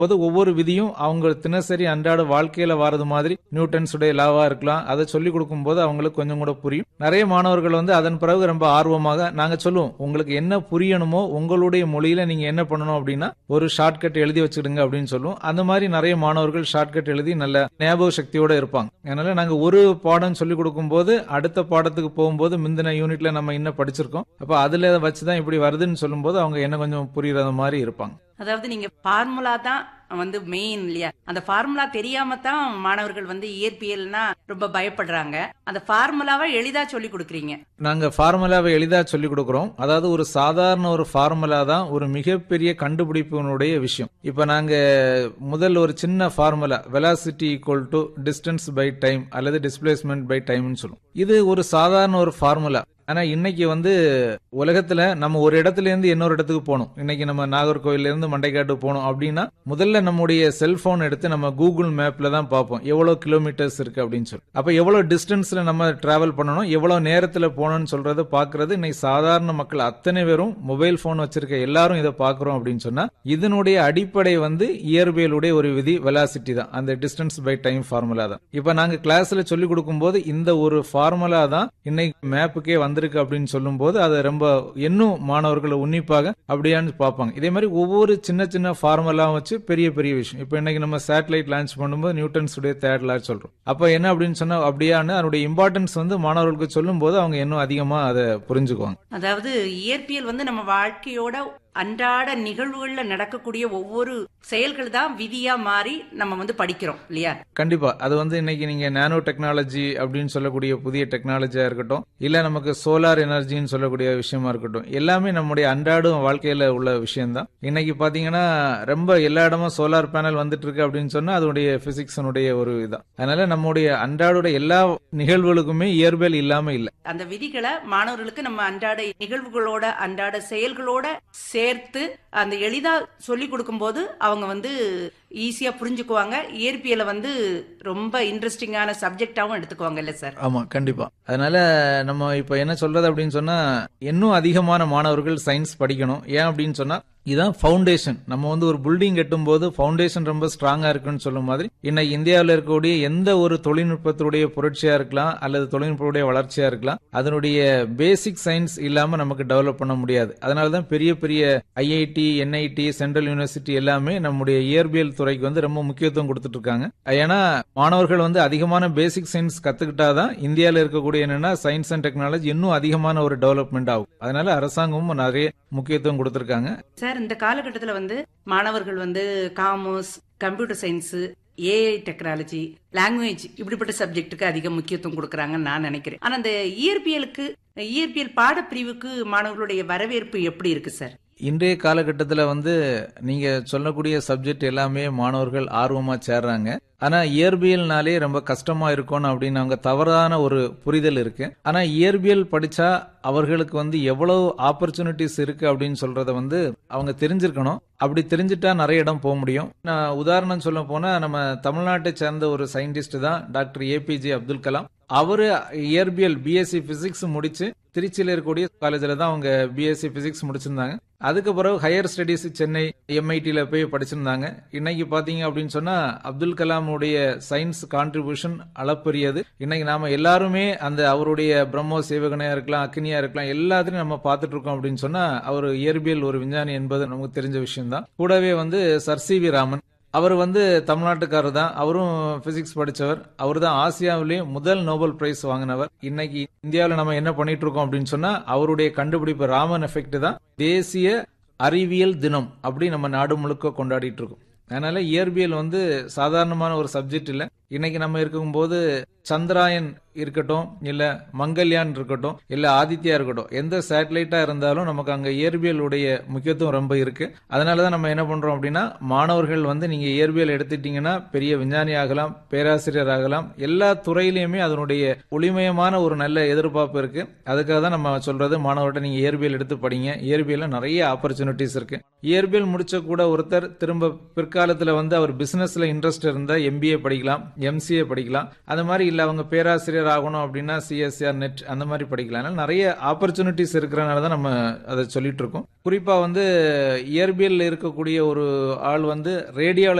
போது ஒவ்வொரு விதியும் அவங்க தினசரி அன்றாட வாழ்க்கையில வாரது மாதிரி நியூட்டன்ஸ் உடைய லாவா இருக்கலாம் அதை சொல்லி கொடுக்கும் போது அவங்களுக்கு கொஞ்சம் கூட புரியும் நிறைய மாணவர்கள் வந்து அதன் பிறகு ரொம்ப ஆர்வமாக நாங்க சொல்லுவோம் உங்களுக்கு என்ன புரியணுமோ உங்களுடைய மொழியில நீங்க என்ன பண்ணணும் அப்படின்னா ஒரு ஷார்ட்கட் எழுதி வச்சுடுங்க அப்படின்னு சொல்லுவோம் அந்த மாதிரி நிறைய மாணவர்கள் ஷார்ட்கட் எழுதி நல்ல ஞாபக சக்தியோட இருப்பாங்க அதனால நாங்க ஒரு பாடம் சொல்லி கொடுக்கும் போது அடுத்த பாடத்துக்கு போகும்போது முந்தின யூனிட்ல நம்ம என்ன படிச்சிருக்கோம் அப்ப அதுல வச்சுதான் இப்படி வருதுன்னு சொல்லும்போது அவங்க என்ன கொஞ்சம் புரியுற மாதிரி இருப்பாங்க அதாவது நீங்க ஃபார்முலா தான் வந்து மெயின் இல்லையா அந்த ஃபார்முலா தெரியாம தான் மாணவர்கள் வந்து இயற்பியல்னா ரொம்ப பயப்படுறாங்க அந்த ஃபார்முலாவை எளிதா சொல்லி கொடுக்குறீங்க நாங்க ஃபார்முலாவை எளிதா சொல்லி கொடுக்கிறோம் அதாவது ஒரு சாதாரண ஒரு ஃபார்முலா தான் ஒரு மிகப்பெரிய கண்டுபிடிப்பினுடைய விஷயம் இப்ப நாங்க முதல் ஒரு சின்ன formula velocity equal to distance by time அல்லது டிஸ்பிளேஸ்மெண்ட் பை டைம்னு சொல்லுவோம் இது ஒரு சாதாரண ஒரு ஃபார்முலா ஆனா இன்னைக்கு வந்து உலகத்துல நம்ம ஒரு இடத்துல இருந்து இன்னொரு இடத்துக்கு போகணும் இன்னைக்கு நம்ம நாகர்கோவில்ல இருந்து மண்டைக்காட்டு போகணும் அப்படின்னா முதல்ல நம்முடைய செல்போன் எடுத்து நம்ம கூகுள் மேப்ல தான் பார்ப்போம் எவ்வளவு கிலோமீட்டர்ஸ் இருக்கு அப்படின்னு சொல்லி அப்ப எவ்வளவு டிஸ்டன்ஸ்ல நம்ம டிராவல் பண்ணணும் எவ்வளவு நேரத்துல போகணும்னு சொல்றத பாக்குறது இன்னைக்கு சாதாரண மக்கள் அத்தனை பேரும் மொபைல் போன் வச்சிருக்க எல்லாரும் இதை பாக்குறோம் அப்படின்னு சொன்னா இதனுடைய அடிப்படை வந்து இயற்பியலுடைய ஒரு விதி வெலாசிட்டி தான் அந்த டிஸ்டன்ஸ் பை டைம் ஃபார்முலா தான் இப்ப நாங்க கிளாஸ்ல சொல்லி கொடுக்கும்போது இந்த ஒரு ஃபார்முலா தான் இன்னைக்கு மேப்புக்கே வந்திருக்கு அப்படின்னு சொல்லும்போது அதை ரொம்ப இன்னும் மாணவர்களை உன்னிப்பாக அப்படியான்னு பார்ப்பாங்க இதே மாதிரி ஒவ்வொரு சின்ன சின்ன ஃபார்முலா வச்சு பெரிய பெரிய விஷயம் இப்போ இன்னைக்கு நம்ம சேட்டலைட் லான்ச் பண்ணும்போது நியூட்டன்ஸ் உடைய தேர்ட் லா சொல்றோம் அப்ப என்ன அப்படின்னு சொன்னா அப்படியான்னு அதனுடைய இம்பார்ட்டன்ஸ் வந்து மாணவர்களுக்கு சொல்லும் போது அவங்க இன்னும் அதிகமா அதை புரிஞ்சுக்குவாங்க அதாவது இயற்பியல் வந்து நம்ம வாழ்க்கையோட அன்றாட நிகழ்வுகள்ல நடக்கக்கூடிய ஒவ்வொரு செயல்கள் தான் விதியா மாறி நம்ம வந்து படிக்கிறோம் இல்லையா கண்டிப்பா அது வந்து இன்னைக்கு நீங்க நானோ டெக்னாலஜி அப்படின்னு சொல்லக்கூடிய புதிய டெக்னாலஜியா இருக்கட்டும் இல்ல நமக்கு சோலார் எனர்ஜின்னு சொல்லக்கூடிய விஷயமா இருக்கட்டும் எல்லாமே நம்முடைய அன்றாட வாழ்க்கையில உள்ள விஷயம் தான் இன்னைக்கு பாத்தீங்கன்னா ரொம்ப எல்லா இடமும் சோலார் பேனல் வந்துட்டு இருக்கு அப்படின்னு சொன்னா அதனுடைய பிசிக்ஸனுடைய ஒரு இதான் அதனால நம்முடைய அன்றாட எல்லா நிகழ்வுகளுக்குமே இயற்பியல் இல்லாம இல்ல அந்த விதிகளை மாணவர்களுக்கு நம்ம அன்றாட நிகழ்வுகளோட அன்றாட செயல்களோட சேர்த்து அந்த எளிதா சொல்லி கொடுக்கும்போது அவங்க வந்து ஈஸியா புரிஞ்சுக்குவாங்க இயற்பியலை வந்து ரொம்ப இன்ட்ரெஸ்டிங்கான சப்ஜெக்டாவும் எடுத்துக்குவாங்க இல்ல சார் ஆமா கண்டிப்பா அதனால நம்ம இப்ப என்ன சொல்றது அப்படின்னு சொன்னா இன்னும் அதிகமான மாணவர்கள் சயின்ஸ் படிக்கணும் ஏன் அப்படின்னு சொன்னா இதான் ஃபவுண்டேஷன் நம்ம வந்து ஒரு பில்டிங் கட்டும் போது ஃபவுண்டேஷன் ரொம்ப ஸ்ட்ராங்கா இருக்குன்னு சொல்லும் மாதிரி இன்னைக்கு இந்தியாவில் இருக்கக்கூடிய எந்த ஒரு தொழில்நுட்பத்துடைய புரட்சியா இருக்கலாம் அல்லது தொழில்நுட்பத்துடைய வளர்ச்சியா இருக்கலாம் அதனுடைய பேசிக் சயின்ஸ் இல்லாம நமக்கு டெவலப் பண்ண முடியாது அதனாலதான் பெரிய பெரிய ஐஐடி என்ஐடி சென்ட்ரல் யூனிவர்சிட்டி எல்லாமே நம்முடைய இயற்பியல் துறைக்கு வந்து ரொம்ப முக்கியத்துவம் கொடுத்துட்டு இருக்காங்க ஏன்னா மாணவர்கள் வந்து அதிகமான பேசிக் சயின்ஸ் கத்துக்கிட்டாதான் இந்தியாவில் இருக்கக்கூடிய என்னன்னா சயின்ஸ் அண்ட் டெக்னாலஜி இன்னும் அதிகமான ஒரு டெவலப்மெண்ட் ஆகும் அதனால அரசாங்கமும் நிறைய முக்கியத்துவம் கொடுத்திருக்காங்க சார் இந்த காலகட்டத்தில் வந்து மாணவர்கள் வந்து commerce computer science AI technology language இப்படிப்பட்ட சப்ஜெக்ட்டுக்கு அதிக முக்கியத்துவம் கொடுக்கறாங்கன்னு நான் நினைக்கிறேன் ஆனா அந்த இயற்பியலுக்கு இயற்பியல் பாடப்பிரிவுக்கு மாணவர்களுடைய வரவேற்பு எப்படி இருக்கு சார் இன்றைய காலகட்டத்தில் வந்து நீங்க சொல்லக்கூடிய சப்ஜெக்ட் எல்லாமே மாணவர்கள் ஆர்வமா சேர்றாங்க ஆனா இயற்பியல்னாலே ரொம்ப கஷ்டமா இருக்கணும் அப்படின்னு அவங்க தவறான ஒரு புரிதல் இருக்கு ஆனா இயற்பியல் படிச்சா அவர்களுக்கு வந்து எவ்வளவு ஆப்பர்ச்சுனிட்டிஸ் இருக்கு அப்படின்னு சொல்றத வந்து அவங்க தெரிஞ்சிருக்கணும் அப்படி தெரிஞ்சுட்டா நிறைய இடம் போக முடியும் நான் உதாரணம் சொல்ல போனா நம்ம தமிழ்நாட்டை சேர்ந்த ஒரு சயின்டிஸ்ட் தான் டாக்டர் ஏபிஜே அப்துல் கலாம் அவரு இயற்பியல் பிஎஸ்சி பிசிக்ஸ் முடிச்சு திருச்சியில இருக்கக்கூடிய காலேஜ்ல தான் அவங்க பிஎஸ்சி பிசிக்ஸ் முடிச்சிருந்தாங்க அதுக்கு பிறகு ஹையர் ஸ்டடிஸ் சென்னை எம்ஐடியில் போய் படிச்சிருந்தாங்க இன்னைக்கு பாத்தீங்க அப்படின்னு சொன்னா அப்துல் கலாமுடைய சயின்ஸ் கான்ட்ரிபியூஷன் அளப்பரியது இன்னைக்கு நாம எல்லாருமே அந்த அவருடைய பிரம்மோ சேவகனையா இருக்கலாம் அக்னியா இருக்கலாம் எல்லாத்தையும் நம்ம பார்த்துட்டு இருக்கோம் அப்படின்னு சொன்னா அவர் இயற்பியல் ஒரு விஞ்ஞானி என்பது நமக்கு தெரிஞ்ச விஷயம் தான் கூடவே வந்து சர் சி வி ராமன் அவர் வந்து தமிழ்நாட்டுக்காரர் தான் அவரும் பிசிக்ஸ் படிச்சவர் அவர் தான் ஆசியாவிலேயே முதல் நோபல் பிரைஸ் வாங்கினவர் இன்னைக்கு இந்தியாவில் நம்ம என்ன பண்ணிட்டு இருக்கோம் அப்படின்னு சொன்னா அவருடைய கண்டுபிடிப்பு ராமன் எஃபெக்ட் தான் தேசிய அறிவியல் தினம் அப்படி நம்ம நாடு முழுக்க கொண்டாடிட்டு இருக்கோம் அதனால இயற்பியல் வந்து சாதாரணமான ஒரு சப்ஜெக்ட் இல்ல இன்னைக்கு நம்ம இருக்கும்போது சந்திராயன் இருக்கட்டும் இல்ல மங்கல்யான் இருக்கட்டும் இல்ல ஆதித்யா இருக்கட்டும் எந்த சேட்டலைட்டா இருந்தாலும் நமக்கு அங்க இயற்பியலுடைய முக்கியத்துவம் ரொம்ப இருக்கு அதனாலதான் நம்ம என்ன பண்றோம் அப்படின்னா மாணவர்கள் வந்து நீங்க இயற்பியல் எடுத்துட்டீங்கன்னா பெரிய விஞ்ஞானி ஆகலாம் பேராசிரியர் ஆகலாம் எல்லா துறையிலுமே அதனுடைய ஒளிமயமான ஒரு நல்ல எதிர்பார்ப்பு இருக்கு அதுக்காக தான் நம்ம சொல்றது மாணவர்கிட்ட நீங்க இயற்பியல் எடுத்து படிங்க இயற்பியல்ல நிறைய ஆப்பர்ச்சுனிட்டிஸ் இருக்கு இயற்பியல் முடிச்ச கூட ஒருத்தர் திரும்ப பிற்காலத்துல வந்து அவர் பிசினஸ்ல இன்ட்ரெஸ்ட் இருந்தா எம்பிஏ படிக்கலாம் எம்சிஏ படிக்கலாம் அந்த மாதிரி இல்ல அவங்க பேராசிரியர் ஆகணும் அப்படின்னா சிஎஸ்ஆர் நெட் அந்த மாதிரி படிக்கலாம் அதனால நிறைய ஆப்பர்ச்சுனிட்டிஸ் இருக்கிறனால தான் நம்ம அதை சொல்லிட்டு இருக்கோம் குறிப்பா வந்து இயற்பியல் இருக்கக்கூடிய ஒரு ஆள் வந்து ரேடியாலஜி